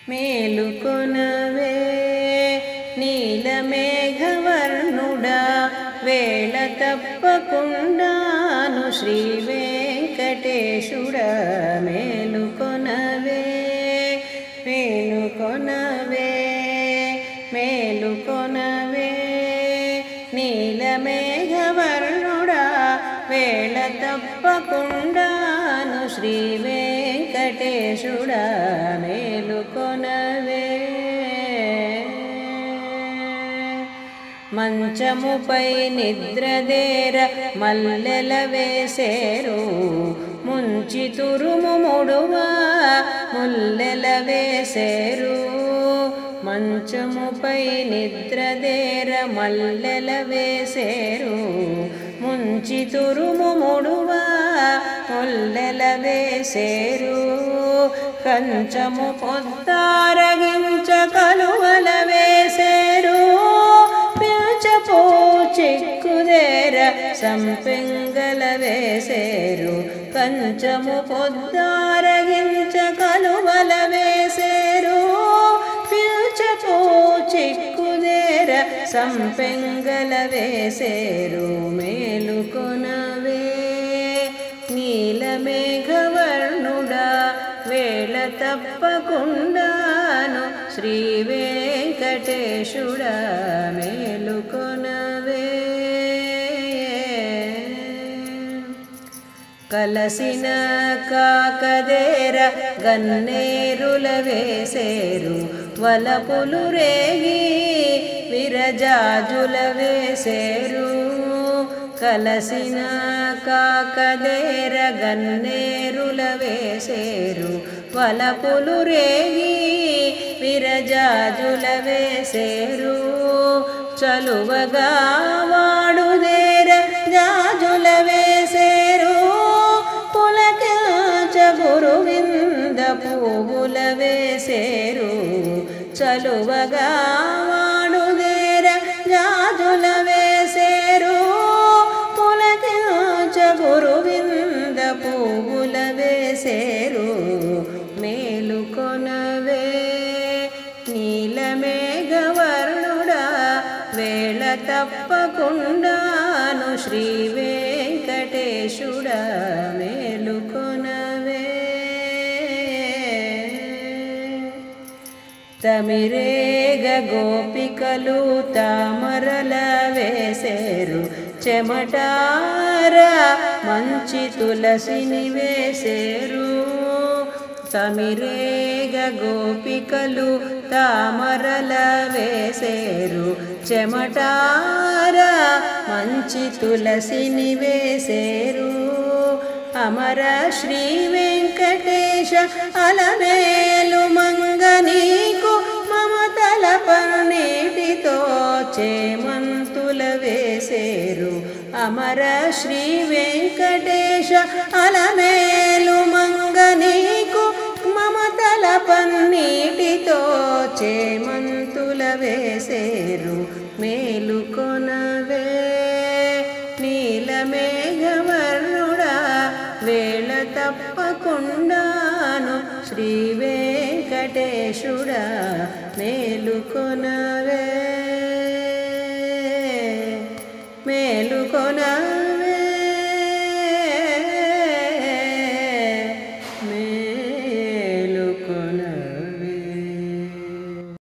మేలుకొనవే నీలమేఘవర్ణుడా వేళ తప్పకుండాను శ్రీ వెంకటేశుడా మేలుకొనవే మేలుకొనవే మేలుకొనవే నీలమేఘవర్ణుడా వేళ తప్పకుండాను శ్రీ వెంకటేశుడా మేలుకొనవే మంచముపై నిద్రదేర మల్లెల వేసేరు ముంచి తురుము ముడువా ముల్లెల వేసేరు మంచముపై నిద్రదేర మల్లెల వేసేరు ముంచి తురుము ముడువా ముల్లెల వేసేరు కంచము పొద్దారగించ కలువల వేసేరు పిల్చపో చిక్కుదేర సంపెంగల వేసేరు కంచము పొద్దారగించ కలువల వేసేరు పిల్చపో చిక్కుదేర సంపెంగల వేసేరు మేలుకొనవే నీలమేఘవర్ణుడా వేళ తప్పకుండాను శ్రీ వెంకటేశుడా మేలుకొనవే కలసిన కాకదేర గన్నేరుల వేసేరు వలపులు రేగి విరజాజుల వేసేరు కలసిన కాకదేర గన్నేరుల వేసేరు వలపులు రేగి విరజాజుల వేసేరు చలువగా వాడుదేర జాజుల వేసేరు పులకాచ గురువింద పువ్వుల వేసేరు చలువగా వాడుదేర జాజుల వేసేరు పులకాచ గురువింద పువ్వుల వేసేరు మేలుకొనవే నీలమేఘవర్ణుడా వేళ తప్పకుండాను శ్రీ వెంకటేశుడా మేలుకొనవే తమిరేగ గోపికలు తామరల వేసేరు చెమటార మంచి తులసిని వేసేరు తమిరేగ గోపికలు తామరల వేసేరు చెమటార మంచి తులసిని వేసేరు అమర శ్రీ వెంకటేశ అలమేలు మంగ నీకు మమతల పన్నీటితో చేమంతుల వేసేరు అమర శ్రీ వెంకటేశ అలమేలు మంగ నీకు మమతల పన్నీటితో చేమంతుల వేసేరు మేలుకొనవే నీలమేఘవర్ణుడా వేళ తప్పకుండాను శ్రీ వెంకటేశుడా మేలుకొనవే